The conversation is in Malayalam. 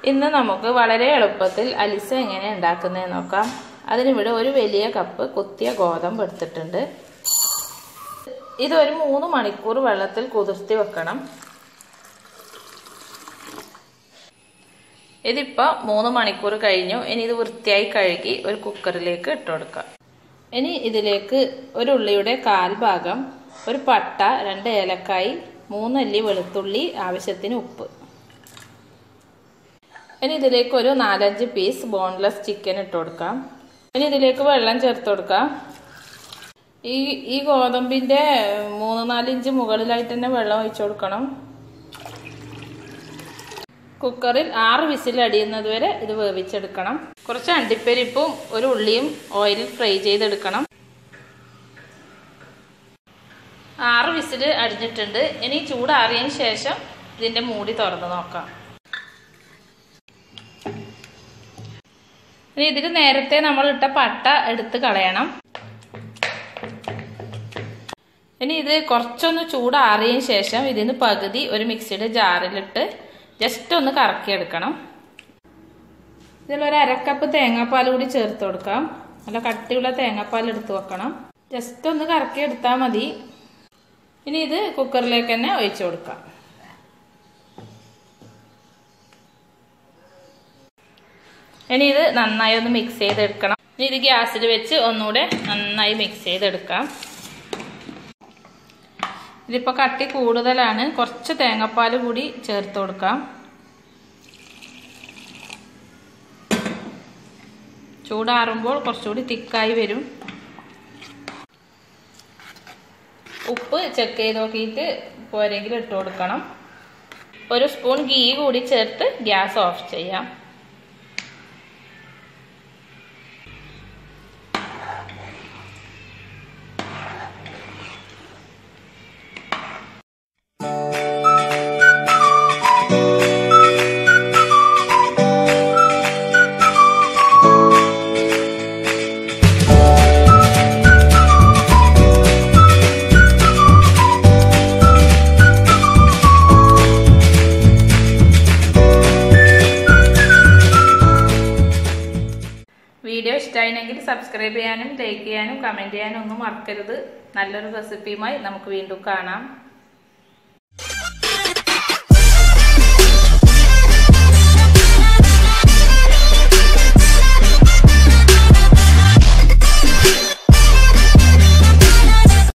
ഇന്ന് നമുക്ക് വളരെ എളുപ്പത്തിൽ അലിസ എങ്ങനെ ഉണ്ടാക്കുന്നതെന്ന് നോക്കാം അതിനിവിടെ ഒരു വലിയ കപ്പ് കുത്തിയ ഗോതമ്പ് എടുത്തിട്ടുണ്ട് ഇത് ഒരു മൂന്ന് മണിക്കൂർ വെള്ളത്തിൽ കുതിർത്തി വെക്കണം ഇതിപ്പോൾ മൂന്ന് മണിക്കൂർ കഴിഞ്ഞു ഇനി ഇത് വൃത്തിയായി കഴുകി ഒരു കുക്കറിലേക്ക് ഇട്ട് കൊടുക്കാം ഇനി ഇതിലേക്ക് ഒരു ഉള്ളിയുടെ കാൽ ഭാഗം ഒരു പട്ട രണ്ട് ഏലക്കായി മൂന്നല്ലി വെളുത്തുള്ളി ആവശ്യത്തിന് ഉപ്പ് ഇനി ഇതിലേക്ക് ഒരു നാലഞ്ച് പീസ് ബോൺലെസ് ചിക്കൻ ഇട്ട് കൊടുക്കാം ഇനി ഇതിലേക്ക് വെള്ളം ചേർത്ത് കൊടുക്കാം ഈ ഈ ഗോതമ്പിൻ്റെ മൂന്ന് നാല് ഇഞ്ച് മുകളിലായിട്ട് തന്നെ വെള്ളം ഒഴിച്ചു കൊടുക്കണം കുക്കറിൽ ആറ് വിസിൽ അടിയുന്നത് വരെ ഇത് വേവിച്ചെടുക്കണം കുറച്ച് അണ്ടിപ്പരിപ്പും ഒരു ഉള്ളിയും ഓയിലിൽ ഫ്രൈ ചെയ്തെടുക്കണം ആറ് വിസിൽ അടിഞ്ഞിട്ടുണ്ട് ഇനി ചൂടാറിയതിന് ശേഷം ഇതിൻ്റെ മൂടി തുറന്ന് നോക്കാം ഇനി ഇതിൽ നേരത്തെ നമ്മൾ ഇട്ട പട്ട എടുത്ത് കളയണം ഇനി ഇത് കുറച്ചൊന്ന് ചൂടാറിയതിന് ശേഷം ഇതിന് പകുതി ഒരു മിക്സിയുടെ ജാറിലിട്ട് ജസ്റ്റ് ഒന്ന് കറക്കിയെടുക്കണം ഇതിലൊരു അരക്കപ്പ് തേങ്ങാപ്പാൽ കൂടി ചേർത്ത് കൊടുക്കാം നല്ല കട്ടിയുള്ള തേങ്ങാപ്പാൽ എടുത്ത് വെക്കണം ജസ്റ്റ് ഒന്ന് കറക്കിയെടുത്താൽ മതി ഇനി ഇത് കുക്കറിലേക്ക് തന്നെ ഒഴിച്ചു കൊടുക്കാം ഇനി ഇത് നന്നായി ഒന്ന് മിക്സ് ചെയ്തെടുക്കണം ഇനി ഇത് ഗ്യാസിൽ വെച്ച് ഒന്നുകൂടെ നന്നായി മിക്സ് ചെയ്തെടുക്കാം ഇതിപ്പോൾ കട്ടി കൂടുതലാണ് കുറച്ച് തേങ്ങാപ്പാൽ കൂടി ചേർത്ത് കൊടുക്കാം ചൂടാറുമ്പോൾ കുറച്ചുകൂടി തിക്കായി വരും ഉപ്പ് ചെക്ക് ചെയ്ത് നോക്കിയിട്ട് പോരെങ്കിൽ ഇട്ട് കൊടുക്കണം ഒരു സ്പൂൺ ഗീ കൂടി ചേർത്ത് ഗ്യാസ് ഓഫ് ചെയ്യാം വീഡിയോ ഇഷ്ടമായിരുന്നെങ്കിൽ സബ്സ്ക്രൈബ് ചെയ്യാനും ലൈക്ക് ചെയ്യാനും കമൻറ്റ് ചെയ്യാനും ഒന്നും മറക്കരുത് നല്ലൊരു റെസിപ്പിയുമായി നമുക്ക് വീണ്ടും കാണാം